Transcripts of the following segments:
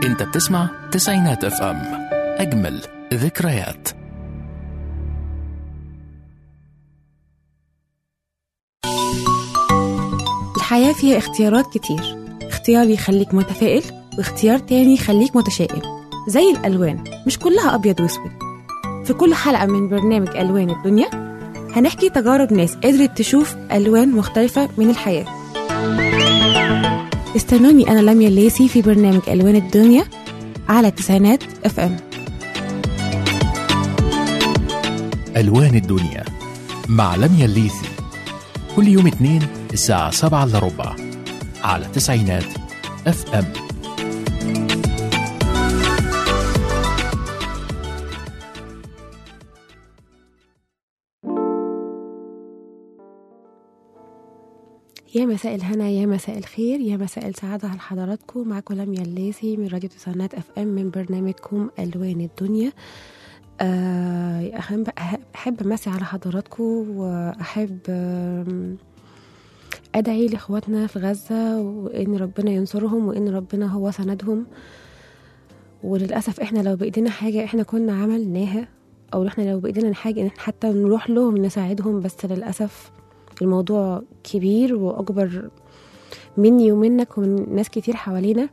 انت بتسمع تسعينات اف ام اجمل ذكريات الحياة فيها اختيارات كتير اختيار يخليك متفائل واختيار تاني يخليك متشائم زي الألوان مش كلها أبيض وأسود في كل حلقة من برنامج ألوان الدنيا هنحكي تجارب ناس قدرت تشوف ألوان مختلفة من الحياة استنوني أنا لميا الليسي في برنامج ألوان الدنيا على تسعينات اف ام ألوان الدنيا مع لميا الليثي كل يوم اثنين الساعة سبعة إلا ربع على تسعينات اف ام يا مساء الهنا يا مساء الخير يا مساء السعادة على حضراتكم معكم لميا الليثي من راديو تسعينات اف ام من برنامجكم ألوان الدنيا آه، أحب أحب أمسي على حضراتكم وأحب آم، أدعي لإخواتنا في غزة وإن ربنا ينصرهم وإن ربنا هو سندهم وللأسف إحنا لو بإيدينا حاجة إحنا كنا عملناها أو إحنا لو بإيدينا حاجة إن إحنا حتى نروح لهم نساعدهم بس للأسف الموضوع كبير وأكبر مني ومنك ومن ناس كتير حوالينا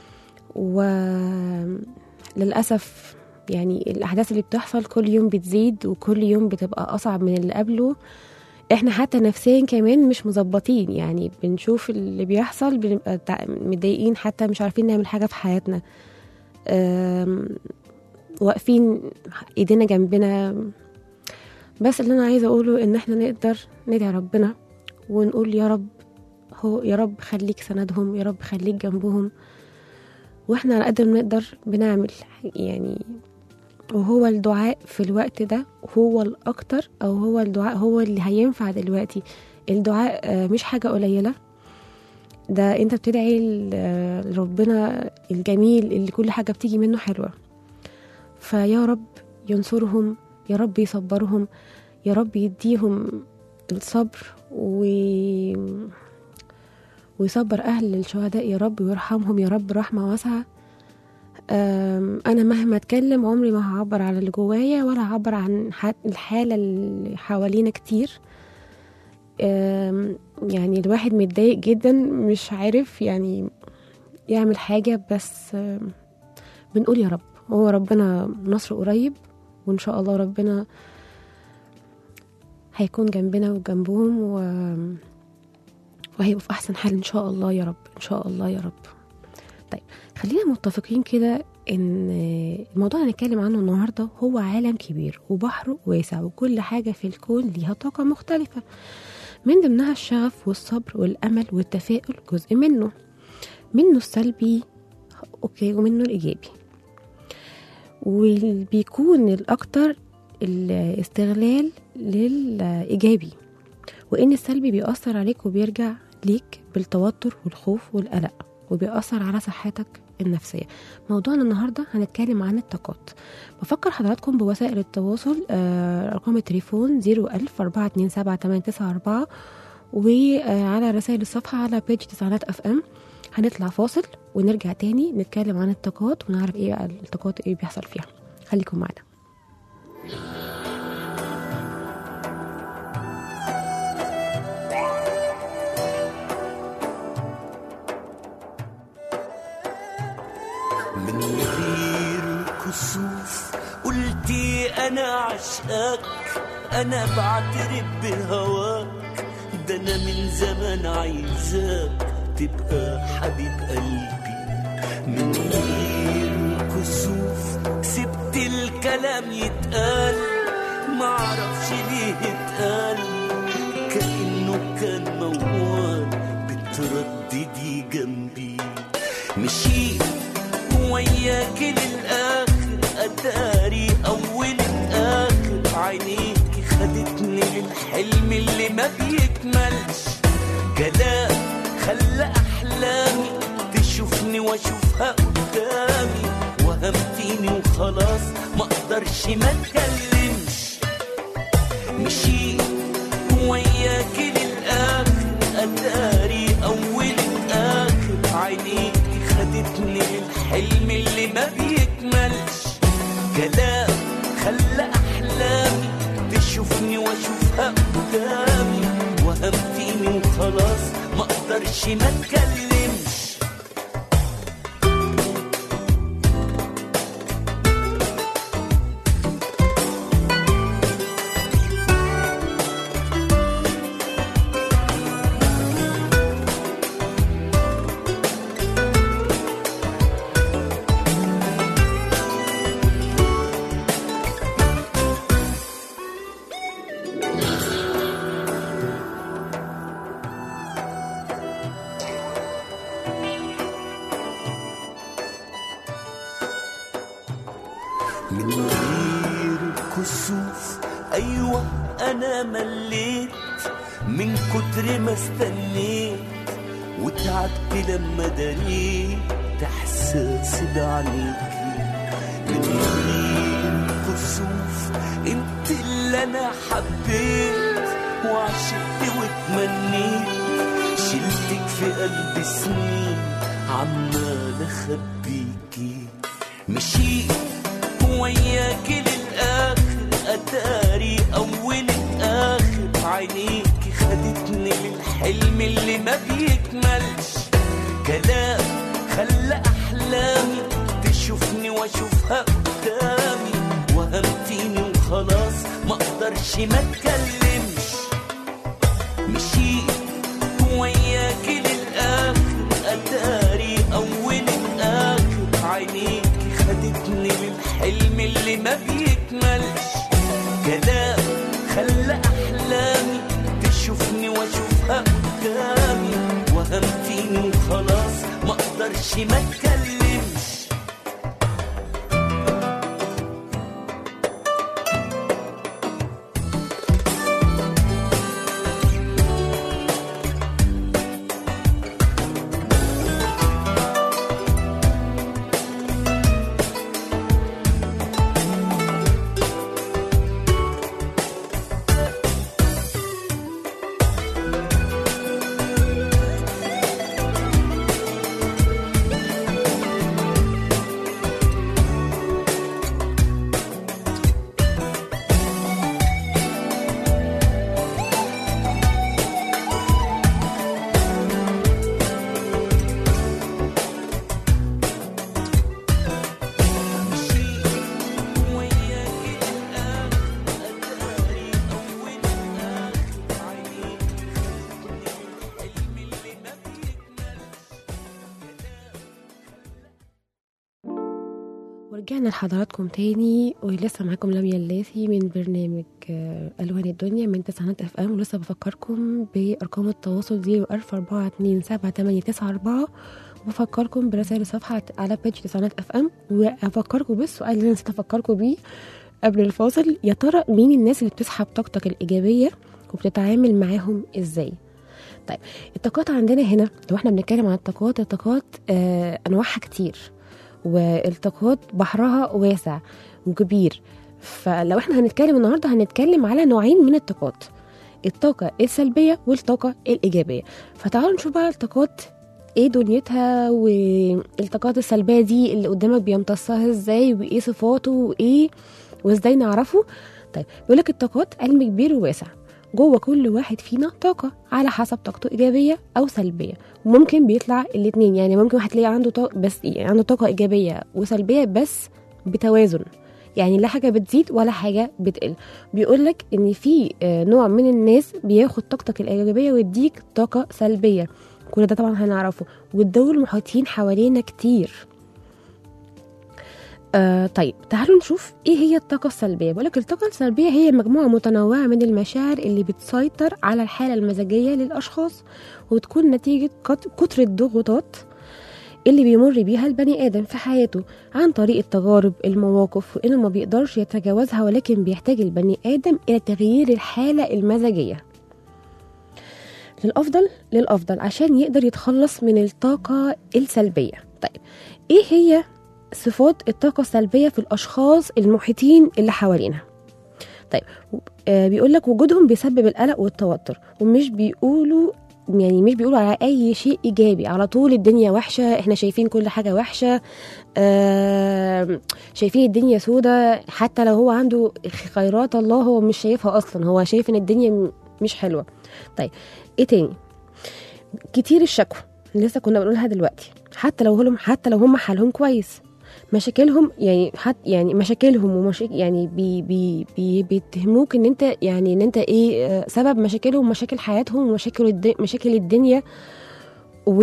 وللأسف يعني الأحداث اللي بتحصل كل يوم بتزيد وكل يوم بتبقى أصعب من اللي قبله احنا حتى نفسيا كمان مش مظبطين يعني بنشوف اللي بيحصل بنبقى تع- متضايقين حتى مش عارفين نعمل حاجة في حياتنا أم، واقفين ايدينا جنبنا بس اللي انا عايزه اقوله ان احنا نقدر ندعي ربنا ونقول يا رب هو يا رب خليك سندهم يا رب خليك جنبهم واحنا على قد ما نقدر بنعمل يعني وهو الدعاء في الوقت ده هو الأكتر أو هو الدعاء هو اللي هينفع دلوقتي الدعاء آه، مش حاجة قليلة ده انت بتدعي ل- آه، لربنا الجميل اللي كل حاجة بتيجي منه حلوة فيا رب ينصرهم يا رب يصبرهم يا رب يديهم الصبر و... ويصبر أهل الشهداء يا رب ويرحمهم يا رب رحمة واسعة أم، أنا مهما أتكلم عمري ما هعبر عن اللي جوايا ولا هعبر عن ح- الحالة اللي حوالينا كتير أم، يعني الواحد متضايق جدا مش عارف يعني يعمل حاجة بس أم، بنقول يا رب هو ربنا نصر قريب وإن شاء الله ربنا هيكون جنبنا وجنبهم و... وهيبقوا في أحسن حال إن شاء الله يا رب إن شاء الله يا رب طيب خلينا متفقين كده ان الموضوع اللي هنتكلم عنه النهارده هو عالم كبير وبحره واسع وكل حاجه في الكون ليها طاقه مختلفه من ضمنها الشغف والصبر والامل والتفاؤل جزء منه منه السلبي اوكي ومنه الايجابي وبيكون الاكتر الاستغلال للايجابي وان السلبي بيأثر عليك وبيرجع ليك بالتوتر والخوف والقلق وبيأثر على صحتك النفسية موضوعنا النهاردة هنتكلم عن الطاقات بفكر حضراتكم بوسائل التواصل آه، أرقام التليفون 01000 427 وعلى رسائل الصفحة على بيج تسعينات اف ام هنطلع فاصل ونرجع تاني نتكلم عن الطاقات ونعرف ايه بقى الطاقات ايه بيحصل فيها خليكم معنا من غير كسوف قلتي انا عشقك انا بعترف بهواك ده انا من زمان عايزاك تبقى حبيب قلبي من غير كسوف سبت الكلام يتقال معرفش ليه اتقال كأنه كان موال بترددي جنبي مشيت وياك للآخر أداري أول آخر عينيك خدتني للحلم اللي ما بيكملش كلام خلى أحلامي تشوفني وأشوفها قدامي وهمتيني وخلاص ما أقدرش ما أتكلمش مشيت وياك للآخر أداري أول الآخر عينيك خدتني للحلم اللي اقدرش ما اتكلمش من غير كسوف ايوه انا مليت من كتر ما استنيت وتعبت لما دريت احساسي بعينيكي من غير كسوف انت اللي انا حبيت وعشقت واتمنيت شلتك في قلبي سنين عمال اخبيكي مشيت وياكي للاخر اتاري اول اخر عينيكي خدتني للحلم اللي ما بيكملش كلام خلى احلامي تشوفني واشوفها قدامي وهمتيني وخلاص ما اقدرش ما اتكلمش مشيت وياكي للاخر اتاري اول اخر عينيكي خدتني للحلم اللي ما بيكملش كلام خلى احلامي تشوفني واشوفها قدامي وهمتيني وخلاص ما اقدرش ما اتكلمش ورجعنا لحضراتكم تاني ولسه معاكم لميا الليثي من برنامج آه، ألوان الدنيا من تسعينات اف ام ولسه بفكركم بأرقام التواصل 01427 وبفكركم برسائل الصفحة على بيج تسعينات اف ام وأفكركم بالسؤال اللي أنا نسيت أفكركم بيه قبل الفاصل يا ترى مين الناس اللي بتسحب طاقتك الإيجابية وبتتعامل معاهم إزاي؟ طيب الطاقات عندنا هنا لو احنا بنتكلم عن الطاقات الطاقات آه أنواعها كتير والطاقات بحرها واسع وكبير فلو احنا هنتكلم النهارده هنتكلم على نوعين من الطاقات الطاقة السلبية والطاقة الإيجابية فتعالوا نشوف بقى الطاقات ايه دنيتها والطاقات السلبية دي اللي قدامك بيمتصها ازاي وايه صفاته وايه وازاي نعرفه طيب بيقولك الطاقات علم كبير وواسع جوه كل واحد فينا طاقة على حسب طاقته إيجابية أو سلبية وممكن بيطلع الاتنين يعني ممكن واحد تلاقي عنده طاقة بس يعني عنده طاقة إيجابية وسلبية بس بتوازن يعني لا حاجة بتزيد ولا حاجة بتقل بيقولك إن في آه، نوع من الناس بياخد طاقتك الإيجابية ويديك طاقة سلبية كل ده طبعا هنعرفه والدول محيطين حوالينا كتير آه طيب تعالوا نشوف ايه هي الطاقة السلبية بقولك الطاقة السلبية هي مجموعة متنوعة من المشاعر اللي بتسيطر على الحالة المزاجية للأشخاص وتكون نتيجة كت- كتر الضغوطات اللي بيمر بيها البني آدم في حياته عن طريق التجارب المواقف وإنه ما بيقدرش يتجاوزها ولكن بيحتاج البني آدم إلى تغيير الحالة المزاجية للأفضل للأفضل عشان يقدر يتخلص من الطاقة السلبية طيب إيه هي صفات الطاقة السلبية في الأشخاص المحيطين اللي حوالينا طيب آه بيقول لك وجودهم بيسبب القلق والتوتر ومش بيقولوا يعني مش بيقولوا على اي شيء ايجابي على طول الدنيا وحشه احنا شايفين كل حاجه وحشه آه شايفين الدنيا سودة حتى لو هو عنده خيرات الله هو مش شايفها اصلا هو شايف ان الدنيا م- مش حلوه طيب ايه تاني كتير الشكوى لسه كنا بنقولها دلوقتي حتى لو هم حتى لو هم حالهم كويس مشاكلهم يعني حت يعني مشاكلهم ومشاكل يعني بي بي بي بيتهموك ان انت يعني ان انت ايه آه، سبب مشاكلهم مشاكل حياتهم ومشاكل الد... مشاكل الدنيا و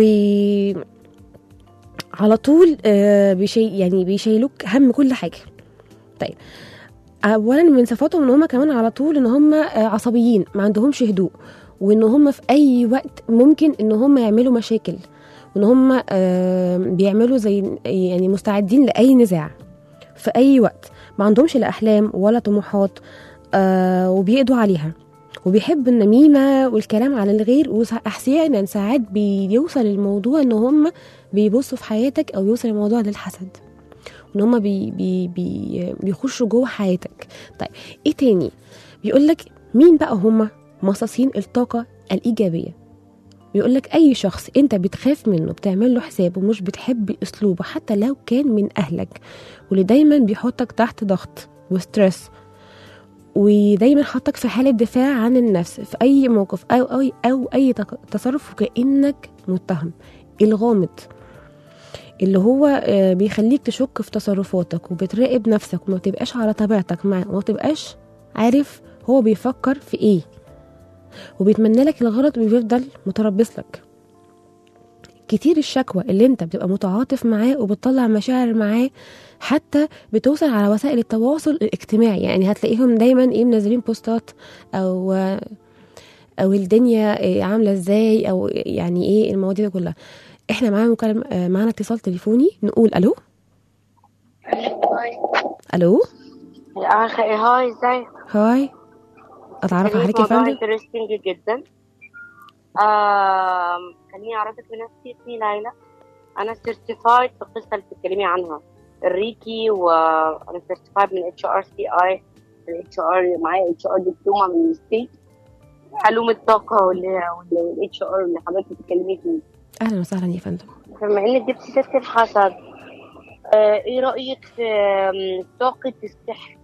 على طول آه، بيشي يعني بيشيلوك هم كل حاجه طيب اولا من صفاتهم ان هم كمان على طول ان هم آه، عصبيين ما عندهمش هدوء وان هم في اي وقت ممكن ان هم يعملوا مشاكل وان هم آه، بيعملوا زي يعني مستعدين لاي نزاع في اي وقت ما عندهمش لا احلام ولا طموحات آه، وبيقضوا عليها وبيحب النميمه والكلام على الغير واحيانا ساعات بيوصل الموضوع ان هم بيبصوا في حياتك او يوصل الموضوع للحسد ان هم بي بي بي بيخشوا جوه حياتك طيب ايه تاني بيقول لك مين بقى هم مصاصين الطاقه الايجابيه بيقول لك اي شخص انت بتخاف منه بتعمل له حساب ومش بتحب اسلوبه حتى لو كان من اهلك واللي دايما بيحطك تحت ضغط وستريس ودايما حطك في حاله دفاع عن النفس في اي موقف او او او اي تق- تصرف كانك متهم الغامض اللي هو آه، بيخليك تشك في تصرفاتك وبتراقب نفسك وما تبقاش على طبيعتك معاه وما تبقاش عارف هو بيفكر في ايه وبيتمنى لك الغلط وبيفضل متربص لك كتير الشكوى اللي انت بتبقى متعاطف معاه وبتطلع مشاعر معاه حتى بتوصل على وسائل التواصل الاجتماعي يعني هتلاقيهم دايما ايه منزلين بوستات او او الدنيا إيه عامله ازاي او يعني ايه المواضيع دي كلها احنا معانا مكالمة آه، معانا اتصال تليفوني نقول الو الو يا اخي هاي ازيك هاي اتعرف عليك يا فندم انترستنج جدا آم، خليني اعرفك بنفسي اسمي ليلى انا سيرتيفايد في القصه اللي بتتكلمي عنها الريكي وانا سيرتيفايد من اتش ار سي اي الاتش ار معايا اتش ار دبلومه من الستيت علوم الطاقه والاتش ار اللي حضرتك بتتكلمي فيه اهلا وسهلا يا فندم بما انك جبتي سيره الحسد آه، ايه رايك في آم، طاقه السحر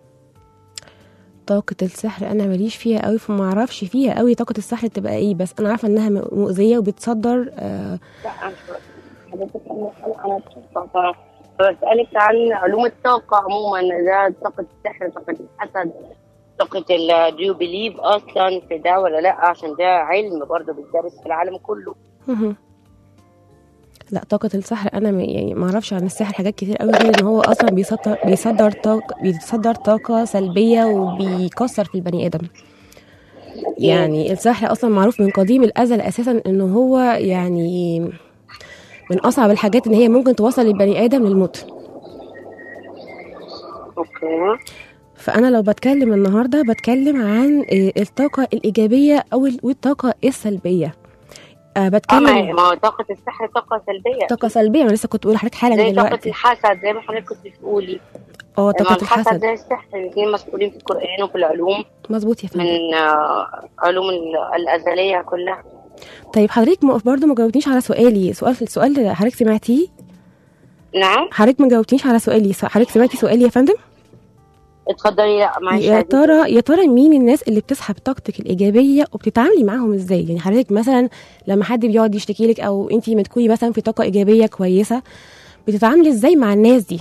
طاقة السحر أنا ماليش فيها قوي فما أعرفش فيها قوي طاقة السحر تبقى إيه بس أنا عارفة إنها مؤذية وبتصدر آه لا أنا حضرتك أنا أنا بسألك بسألك عن علوم الطاقة عموما ده طاقة السحر طاقة الحسد طاقة ال do you believe أصلا في ده ولا لأ عشان ده علم برضه بيدرس في العالم كله مهم. لا طاقة السحر أنا م- يعني ما أعرفش عن السحر حاجات كتير قوي غير إن هو أصلا بيصدر بيصدر طاقة بيصدر طاقة سلبية وبيكسر في البني آدم يعني السحر أصلا معروف من قديم الأزل أساسا إن هو يعني من أصعب الحاجات إن هي ممكن توصل البني آدم للموت أوكي فانا لو بتكلم النهارده بتكلم عن آه، الطاقه الايجابيه او ال- والطاقه السلبيه آه آه، ما بتكلم ما هو طاقة السحر طاقة سلبية طاقه سلبيه انا لسه كنت بقول لحضرتك حالا زي طاقة دلوقتي الحسد زي ما حضرتك كنت بتقولي اه ما طاقه الحسد الحسد زي السحر الاثنين مسؤولين في القرآن وفي العلوم مظبوط يا فندم من آه، علوم ال- الأزلية كلها طيب حضرتك م- برضو ما جاوبتنيش على سؤالي سؤال السؤال اللي حضرتك سمعتيه نعم حضرتك ما جاوبتنيش على سؤالي س- حضرتك سمعتي سؤالي يا فندم اتفضلي لا معلش يا عايزة- ترى يا ترى مين الناس اللي بتسحب طاقتك الايجابيه وبتتعاملي معاهم ازاي يعني حضرتك مثلا لما حد بيقعد يشتكي لك او انت ما تكوني مثلا في طاقه ايجابيه كويسه بتتعاملي ازاي مع الناس دي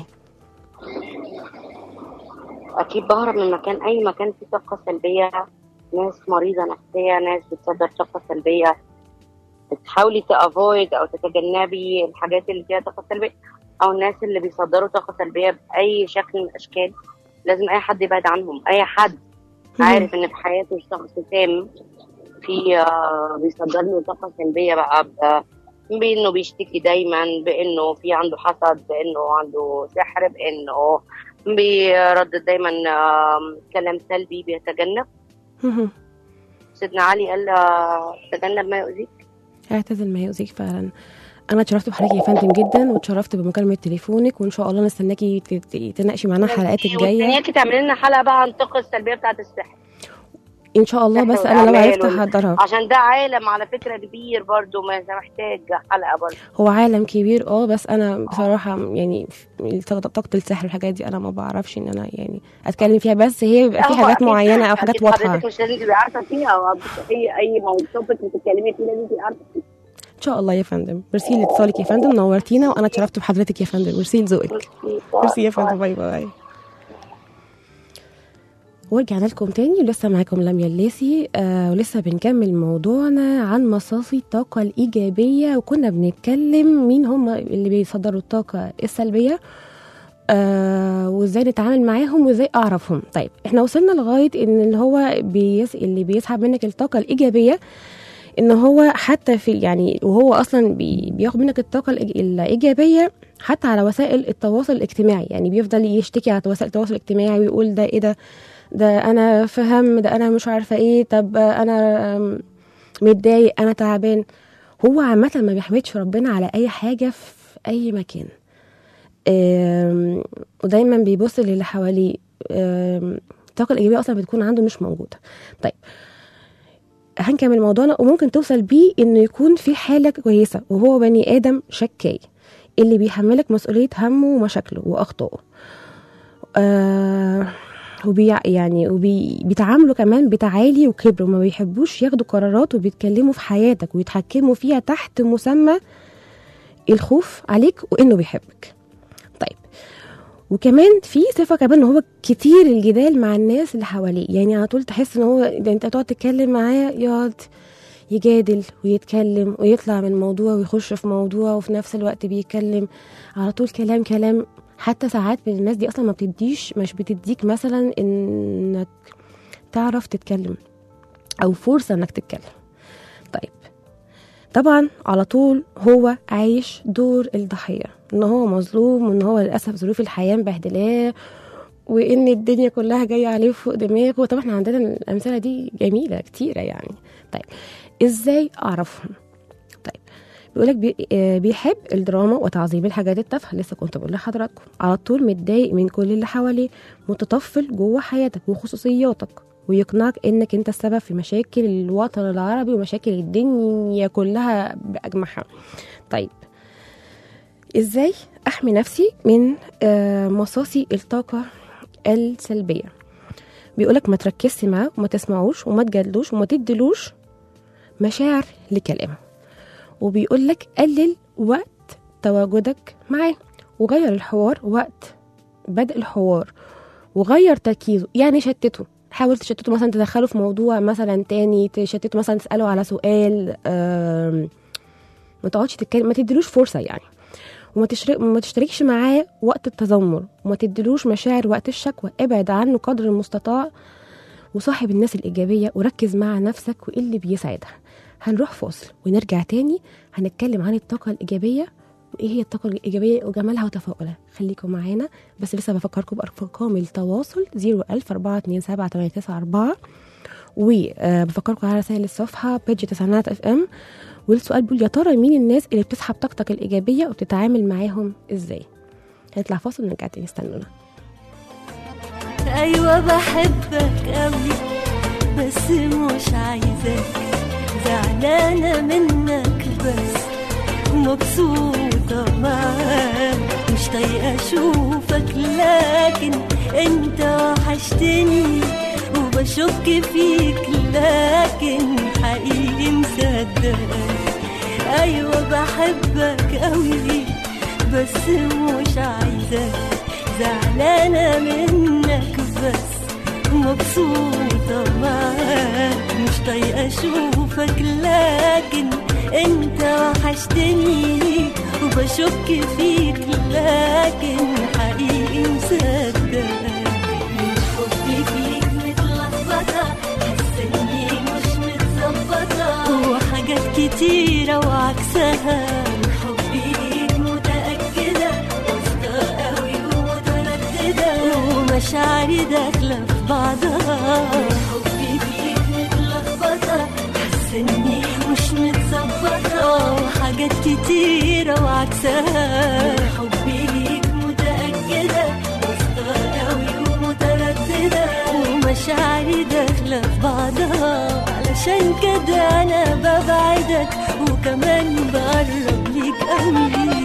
اكيد بهرب من مكان اي مكان فيه طاقه سلبيه ناس مريضه نفسيه ناس بتصدر طاقه سلبيه بتحاولي تافويد او تتجنبي الحاجات اللي فيها طاقه سلبيه او الناس اللي بيصدروا طاقه سلبيه باي شكل من الاشكال لازم اي حد يبعد عنهم اي حد عارف ان في حياته شخص تام في آه، بيصدر له طاقه سلبيه بقى ب- بانه بيشتكي دايما بانه في عنده حسد بانه عنده سحر بانه بيردد دايما آم، كلام سلبي بيتجنب مهم. سيدنا علي قال آه، تجنب ما يؤذيك اعتزل ما يؤذيك فعلا انا اتشرفت بحضرتك يا فندم جدا واتشرفت بمكالمه تليفونك وان شاء الله نستناكي ت- ت- تناقشي معانا الحلقات الجايه ومستنياكي تعملي لنا حلقه بقى عن الطاقه السلبيه بتاعت السحر ان شاء الله السحر بس انا لو والأعمال عرفت وال- احضرها عشان ده عالم على فكره كبير برضو ما ده محتاج حلقه برضو هو عالم كبير اه بس انا بصراحه يعني طاقه طاقة السحر والحاجات دي انا ما بعرفش ان انا يعني اتكلم فيها بس هي بيبقى في هو حاجات أكيد- معينه او حاجات أكيد واضحه حضرتك مش لازم تبقي عارفه فيها او اي اي موضوع بتتكلمي فيه لازم تبقي عارفه فيه شاء الله يا فندم ميرسي لاتصالك يا فندم نورتينا وانا اتشرفت بحضرتك يا فندم ميرسي لذوقك ميرسي يا فندم باي باي ورجعنا لكم تاني ولسه معاكم لميا الليسي آه ولسه بنكمل موضوعنا عن مصاصي الطاقة الإيجابية وكنا بنتكلم مين هم اللي بيصدروا الطاقة السلبية آه وازاي نتعامل معاهم وازاي اعرفهم طيب احنا وصلنا لغايه ان اللي هو بيس اللي بيسحب منك الطاقه الايجابيه ان هو حتى في يعني وهو اصلا بي بياخد منك الطاقه الإيج- الايجابيه حتى على وسائل التواصل الاجتماعي يعني بيفضل يشتكي على وسائل التواصل الاجتماعي ويقول ده ايه ده ده انا في هم ده انا مش عارفه ايه طب انا أم، متضايق انا تعبان هو عامه ما بيحمدش ربنا على اي حاجه في اي مكان أم، ودايما بيبص للي حواليه أم، الطاقه الايجابيه اصلا بتكون عنده مش موجوده طيب هنكمل موضوعنا وممكن توصل بيه انه يكون في حاله كويسه وهو بني ادم شكاي اللي بيحملك مسؤوليه همه ومشاكله واخطائه آه وبي يعني وبيتعاملوا كمان بتعالي وكبر وما بيحبوش ياخدوا قرارات وبيتكلموا في حياتك ويتحكموا فيها تحت مسمى الخوف عليك وانه بيحبك طيب وكمان في صفه كمان ان هو كتير الجدال مع الناس اللي حواليه يعني على طول تحس ان هو ده انت تقعد تتكلم معاه يقعد يجادل ويتكلم ويطلع من موضوع ويخش في موضوع وفي نفس الوقت بيتكلم على طول كلام كلام حتى ساعات من الناس دي اصلا ما بتديش مش بتديك مثلا انك تعرف تتكلم او فرصه انك تتكلم طيب طبعا على طول هو عايش دور الضحيه ان هو مظلوم وان هو للاسف ظروف الحياه مبهدلاه وان الدنيا كلها جايه عليه فوق دماغه طبعا احنا عندنا الامثله دي جميله كتيره يعني طيب ازاي اعرفهم طيب بيقولك بي آه، بيحب الدراما وتعظيم الحاجات التافهه لسه كنت بقول لحضراتكم على طول متضايق من كل اللي حواليه متطفل جوه حياتك وخصوصياتك ويقنعك انك انت السبب في مشاكل الوطن العربي ومشاكل الدنيا كلها باجمعها طيب ازاي احمي نفسي من آه، مصاصي الطاقه السلبيه بيقولك ما تركزش معاه وما تسمعوش وما تجادلوش وما تدلوش مشاعر لكلامه وبيقولك قلل وقت تواجدك معاه وغير الحوار وقت بدء الحوار وغير تركيزه يعني شتته حاول تشتته مثلا تدخله في موضوع مثلا تاني تشتته مثلا تسأله على سؤال آم، ما تقعدش تتكلم ما تديلوش فرصة يعني وما تشرك ما تشتركش معاه وقت التذمر وما تديلوش مشاعر وقت الشكوى ابعد عنه قدر المستطاع وصاحب الناس الإيجابية وركز مع نفسك وإيه اللي بيساعدها هنروح فاصل ونرجع تاني هنتكلم عن الطاقة الإيجابية وإيه هي الطاقة الإيجابية وجمالها وتفاؤلها خليكم معانا بس لسه بفكركم بأرقام التواصل 01000 427 وبفكركم على رسائل الصفحة بيج تسعينات اف ام والسؤال بيقول يا ترى مين الناس اللي بتسحب طاقتك الإيجابية وبتتعامل معاهم إزاي هنطلع فاصل ونرجع تاني استنونا ايوه بحبك قوي بس مش عايزاك زعلانه منك بس مبسوطه معاك مش طايقه اشوفك لكن انت وحشتني وبشك فيك لكن حقيقي مصدقك ايوه بحبك قوي بس مش عايزاك زعلانة منك بس مبسوطة معاك مش طايقة أشوفك لكن أنت وحشتني وبشك فيك لكن حقيقي مصدق من حبي فيك متلخبطة حاسة إني مش متظبطة وحاجات كتيرة وعكسها من حبي ليك متأكدة واثقة قوي ومترددة ومشاعري داخلة في بعضها حبي فيك متلخبطة حاسة إني مش متظبطة وحاجات كتيرة وعكسها حبي ليك متأكدة واثقة قوي ومترددة ومشاعري داخلة في بعضها علشان كده أنا ببعدك وكمان بقرب ليك قوي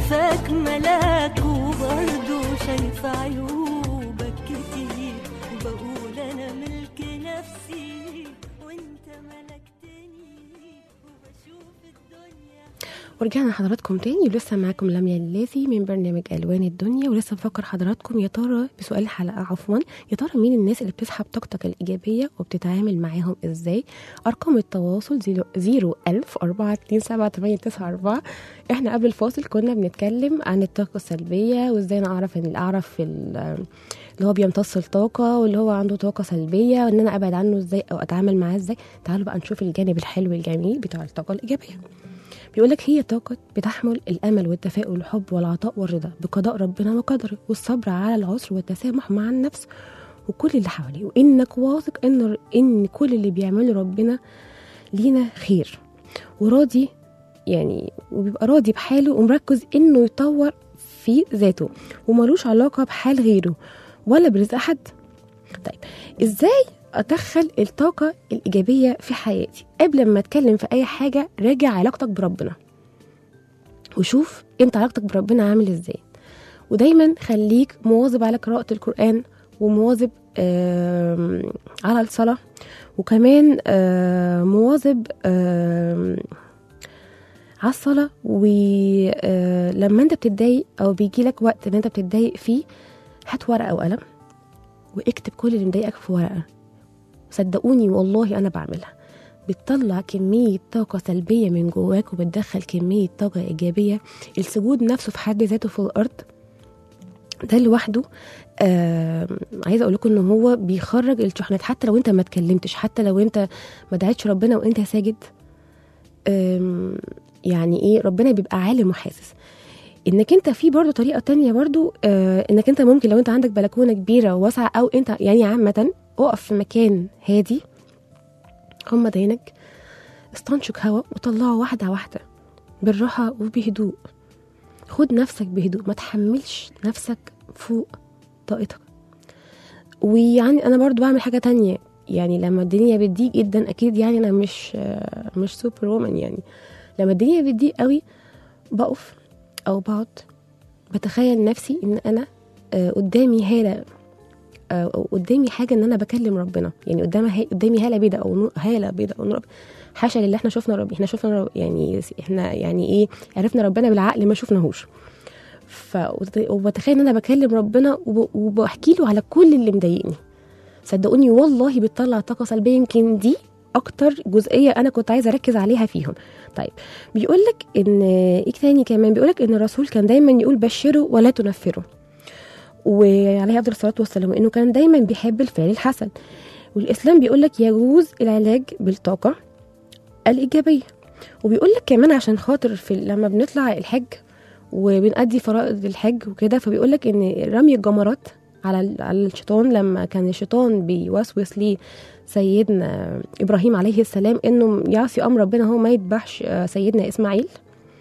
شايفاك ملاك وبرضه شايفة عيوبك كتير وبقول أنا ملك نفسي وانت ملكتني وبشوف الدنيا ورجعنا حضراتكم تاني ولسه معاكم لميا الليثي من برنامج الوان الدنيا ولسه بفكر حضراتكم يا ترى بسؤال الحلقه عفوا يا ترى مين الناس اللي بتسحب طاقتك الايجابيه وبتتعامل معاهم ازاي ارقام التواصل 01000 427 احنا قبل الفاصل كنا بنتكلم عن الطاقه السلبيه وازاي انا اعرف ان اللي اعرف ال- اللي هو بيمتص الطاقه واللي هو عنده طاقه سلبيه وان انا ابعد عنه ازاي او اتعامل معاه ازاي تعالوا بقى نشوف الجانب الحلو الجميل بتاع الطاقه الايجابيه بيقول لك هي طاقة بتحمل الأمل والتفاؤل والحب والعطاء والرضا بقضاء ربنا وقدره والصبر على العسر والتسامح مع النفس وكل اللي حواليه وإنك واثق إن إن كل اللي بيعمله ربنا لينا خير وراضي يعني وبيبقى راضي بحاله ومركز إنه يطور في ذاته وملوش علاقة بحال غيره ولا برزق حد طيب إزاي ادخل الطاقه الايجابيه في حياتي قبل ما اتكلم في اي حاجه راجع علاقتك بربنا وشوف انت علاقتك بربنا عامل ازاي ودايما خليك مواظب على قراءه القران ومواظب آم، على الصلاه وكمان آم، مواظب آم، على الصلاة ولما انت بتتضايق او بيجي لك وقت ان انت بتتضايق فيه هات ورقة وقلم واكتب كل اللي مضايقك في ورقة صدقوني والله انا بعملها بتطلع كمية طاقة سلبية من جواك وبتدخل كمية طاقة إيجابية السجود نفسه في حد ذاته في الأرض ده لوحده آه عايزه اقول لكم ان هو بيخرج الشحنات حتى لو انت ما اتكلمتش حتى لو انت ما دعيتش ربنا وانت ساجد آم، يعني ايه ربنا بيبقى عالم وحاسس انك انت في برضه طريقه تانية برضه آه انك انت ممكن لو انت عندك بلكونه كبيره وواسعه او انت يعني عامه اقف في مكان هادي غمض عينك استنشق هواء وطلعه واحده واحده بالراحه وبهدوء خد نفسك بهدوء ما تحملش نفسك فوق طاقتك ويعني انا برضو بعمل حاجه تانية يعني لما الدنيا بتضيق جدا اكيد يعني انا مش آه، مش سوبر وومن يعني لما الدنيا بتضيق قوي بقف او بقعد بتخيل نفسي ان انا آه، قدامي هاله آه، أو قدامي حاجه ان انا بكلم ربنا يعني قدامي قدامي هاله بيضاء او نور هاله بيضاء او نور حاشا لله احنا شفنا رب احنا شفنا رب يعني احنا يعني ايه عرفنا ربنا بالعقل ما شفناهوش ف وبتخيل ان انا بكلم ربنا وب... وبحكي له على كل اللي مضايقني صدقوني والله بتطلع طاقه سلبيه يمكن دي اكتر جزئيه انا كنت عايزه اركز عليها فيهم طيب بيقول لك ان ايه تاني كمان بيقول لك ان الرسول كان دايما يقول بشروا ولا تنفروا وعليه افضل الصلاه والسلام انه كان دايما بيحب الفعل الحسن والاسلام بيقول لك يجوز العلاج بالطاقه الايجابيه وبيقول لك كمان عشان خاطر في لما بنطلع الحج وبنأدي فرائض الحج وكده فبيقول لك ان رمي الجمرات على على الشيطان لما كان الشيطان بيوسوس ليه سيدنا ابراهيم عليه السلام انه يعصي امر ربنا هو ما يذبحش آه، سيدنا اسماعيل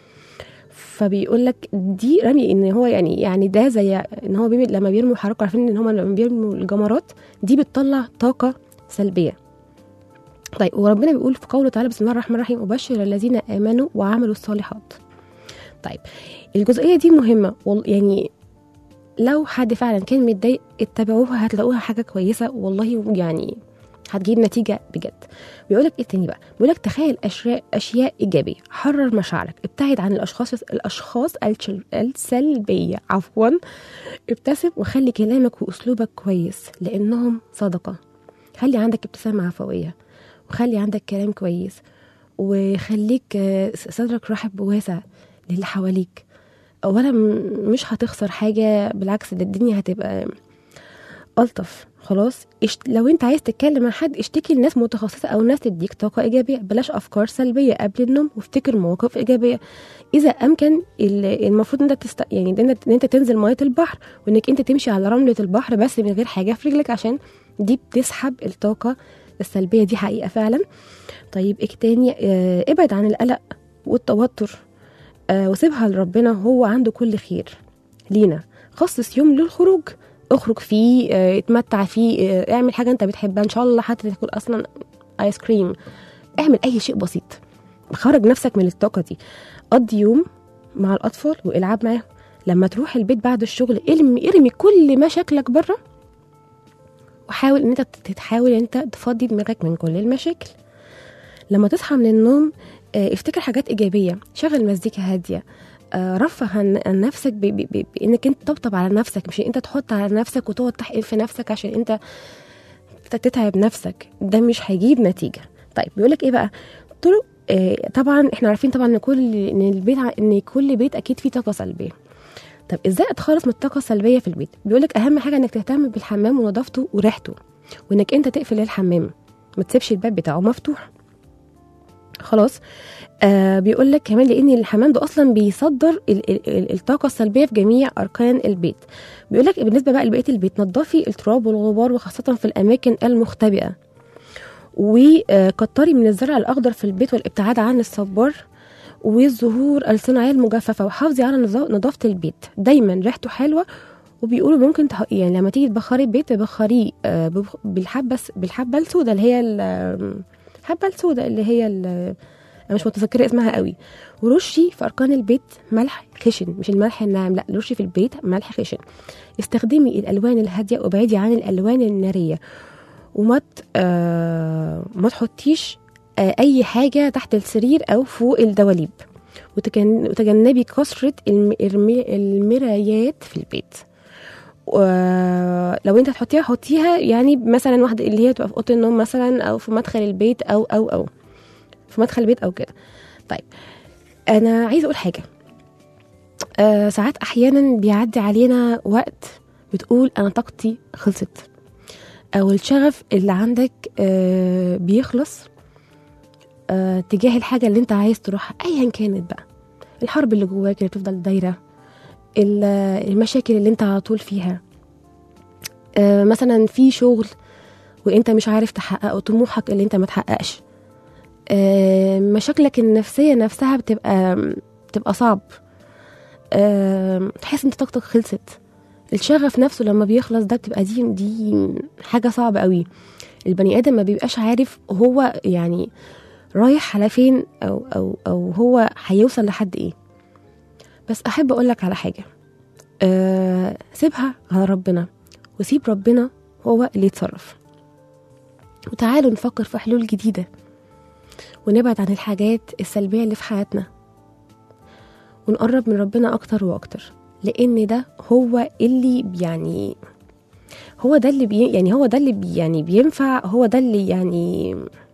فبيقول لك دي رمي ان هو يعني يعني ده زي ان هو بيرمي لما بيرموا حركه عارفين ان هم لما بيرموا الجمرات دي بتطلع طاقه سلبيه طيب وربنا بيقول في قوله تعالى بسم الله الرحمن الرحيم وبشر الذين امنوا وعملوا الصالحات طيب الجزئيه دي مهمه وال- يعني لو حد فعلا كان متضايق اتبعوها هتلاقوها حاجه كويسه والله يعني هتجيب نتيجه بجد بيقولك ايه تاني بقى بيقولك تخيل اشياء اشياء ايجابيه حرر مشاعرك ابتعد عن الاشخاص الاشخاص الشل- السلبيه عفوا ابتسم وخلي كلامك واسلوبك كويس لانهم صدقه خلي عندك ابتسامه عفويه وخلي عندك كلام كويس وخليك آه، صدرك رحب وواسع للي حواليك اولا م- مش هتخسر حاجه بالعكس ده الدنيا هتبقى الطف خلاص اشت... لو انت عايز تتكلم مع حد اشتكي لناس متخصصه او ناس تديك طاقه ايجابيه بلاش افكار سلبيه قبل النوم وافتكر مواقف ايجابيه اذا امكن ال- المفروض ان انت تست... يعني ان انت- ان انت تنزل ميه البحر وانك انت تمشي على رمله البحر بس من غير حاجه في رجلك عشان دي بتسحب الطاقه السلبيه دي حقيقه فعلا طيب ايه تاني اه ابعد عن القلق والتوتر آه وسيبها لربنا هو عنده كل خير لينا خصص يوم للخروج اخرج فيه آه اتمتع فيه آه اعمل حاجه انت بتحبها ان شاء الله حتى تاكل اصلا ايس كريم اعمل اي شيء بسيط خرج نفسك من الطاقه دي قضي يوم مع الاطفال والعب معاهم لما تروح البيت بعد الشغل ارمي ارمي كل مشاكلك بره وحاول ان انت تحاول ان انت تفضي دماغك من كل المشاكل لما تصحى من النوم آه، افتكر حاجات ايجابيه شغل مزيكا هاديه آه، رفه عن عن نفسك ب- ب- ب- بانك انت تطبطب على نفسك مش انت تحط على نفسك وتقعد تحقن في نفسك عشان انت تتعب نفسك ده مش هيجيب نتيجه طيب بيقولك ايه بقى طرق آه، طبعا احنا عارفين طبعا ان كل ان البيت ع- ان كل بيت اكيد فيه طاقه سلبيه طب ازاي اتخلص من الطاقه السلبيه في البيت بيقولك اهم حاجه انك تهتم بالحمام ونظافته وريحته وانك انت تقفل الحمام ما تسيبش الباب بتاعه مفتوح خلاص آه بيقول لك كمان لان الحمام ده اصلا بيصدر ال- ال- ال- الطاقه السلبيه في جميع اركان البيت بيقول لك بالنسبه بقى لبقيه البيت نظفي التراب والغبار وخاصه في الاماكن المختبئه وكتري من الزرع الاخضر في البيت والابتعاد عن الصبار والزهور الصناعيه المجففه وحافظي على نظا- نظافه البيت دايما ريحته حلوه وبيقولوا ممكن تح... يعني لما تيجي تبخري البيت تبخريه آه، ببخ- بالحبه بالحبه السوداء اللي هي ال- الحبه السوداء اللي هي ال- انا مش متذكره اسمها قوي ورشي في اركان البيت ملح خشن مش الملح الناعم لا رشي في البيت ملح خشن استخدمي الالوان الهاديه وابعدي عن الالوان الناريه وما ت- آه ما تحطيش آه اي حاجه تحت السرير او فوق الدواليب وتجن- وتجنبي كثره الم- الم- المرايات في البيت ولو انت هتحطيها حطيها يعني مثلا واحده اللي هي تبقى في اوضه النوم مثلا او في مدخل البيت او او او في مدخل البيت او كده طيب انا عايزه اقول حاجه آه ساعات احيانا بيعدي علينا وقت بتقول انا طاقتي خلصت او الشغف اللي عندك آه بيخلص آه تجاه الحاجه اللي انت عايز تروحها ايا كانت بقى الحرب اللي جواك اللي بتفضل دايره ال- المشاكل اللي انت على طول فيها آه مثلا في شغل وانت مش عارف تحققه طموحك اللي انت ما تحققش آه مشاكلك النفسيه نفسها بتبقى بتبقى صعب آه تحس ان طاقتك خلصت الشغف نفسه لما بيخلص ده بتبقى دي دي حاجه صعبه قوي البني ادم ما بيبقاش عارف هو يعني رايح على فين او او او هو هيوصل لحد ايه بس احب اقول لك على حاجه أه سيبها على ربنا وسيب ربنا هو اللي يتصرف وتعالوا نفكر في حلول جديده ونبعد عن الحاجات السلبيه اللي في حياتنا ونقرب من ربنا اكتر واكتر لان ده هو اللي يعني هو ده اللي بي يعني هو ده اللي بي يعني بينفع هو ده اللي يعني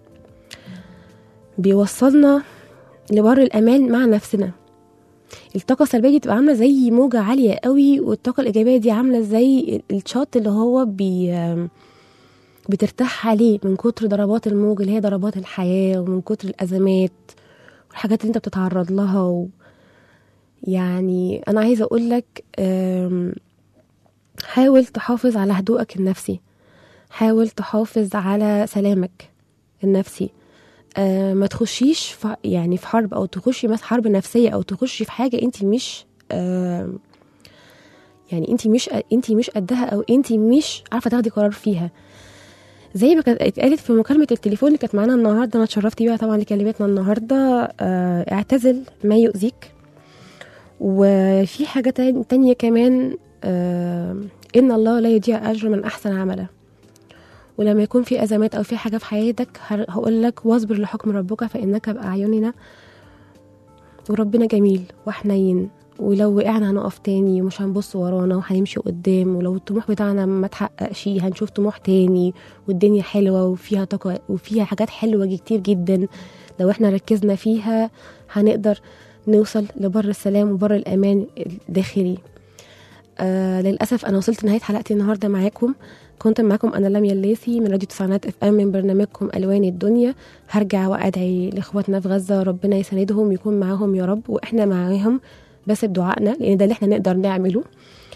بيوصلنا لبر الامان مع نفسنا الطاقة السلبية دي بتبقى عاملة زي موجة عالية قوي والطاقة الإيجابية دي عاملة زي الشاط اللي هو بي بترتاح عليه من كتر ضربات الموج اللي هي ضربات الحياة ومن كتر الأزمات والحاجات اللي انت بتتعرض لها و... يعني أنا عايزة أقولك أم، حاول تحافظ على هدوءك النفسي حاول تحافظ على سلامك النفسي آه ما تخشيش في يعني في حرب او تخشي مثلا حرب نفسيه او تخشي في حاجه انت مش آه يعني انت مش انت مش قدها او انت مش عارفه تاخدي قرار فيها زي ما كانت اتقالت في مكالمه التليفون اللي كانت معانا النهارده انا اتشرفت بيها طبعا اللي كلمتنا النهارده آه اعتزل ما يؤذيك وفي حاجه تان- تانية كمان آه ان الله لا يضيع اجر من احسن عملا ولما يكون في ازمات او في حاجه في حياتك هقول لك واصبر لحكم ربك فانك باعيننا وربنا جميل وحنين ولو وقعنا هنقف تاني ومش هنبص ورانا وهنمشي قدام ولو الطموح بتاعنا ما تحققش هنشوف طموح تاني والدنيا حلوة وفيها طاقة وفيها حاجات حلوة كتير جدا لو احنا ركزنا فيها هنقدر نوصل لبر السلام وبر الأمان الداخلي آه للأسف أنا وصلت نهاية حلقتي النهاردة معاكم كنت معاكم أنا لميا الليثي من راديو تسعينات اف ام من برنامجكم ألوان الدنيا هرجع وأدعي لإخواتنا في غزة ربنا يساندهم يكون معاهم يا رب وإحنا معاهم بس بدعائنا لأن ده اللي إحنا نقدر نعمله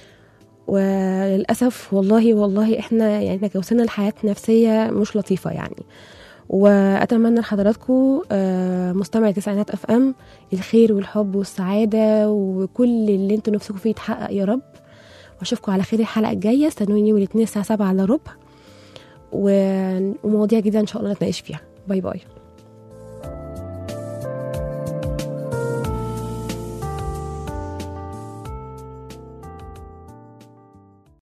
وللأسف والله والله إحنا يعني وصلنا لحياة نفسية مش لطيفة يعني وأتمنى لحضراتكم آه، مستمعي تسعينات اف ام الخير والحب والسعادة وكل اللي انتوا نفسكم فيه يتحقق يا رب واشوفكم على خير الحلقه الجايه استنوني يوم الاثنين الساعه 7 على ربع و- ومواضيع جديده ان شاء الله نتناقش فيها باي باي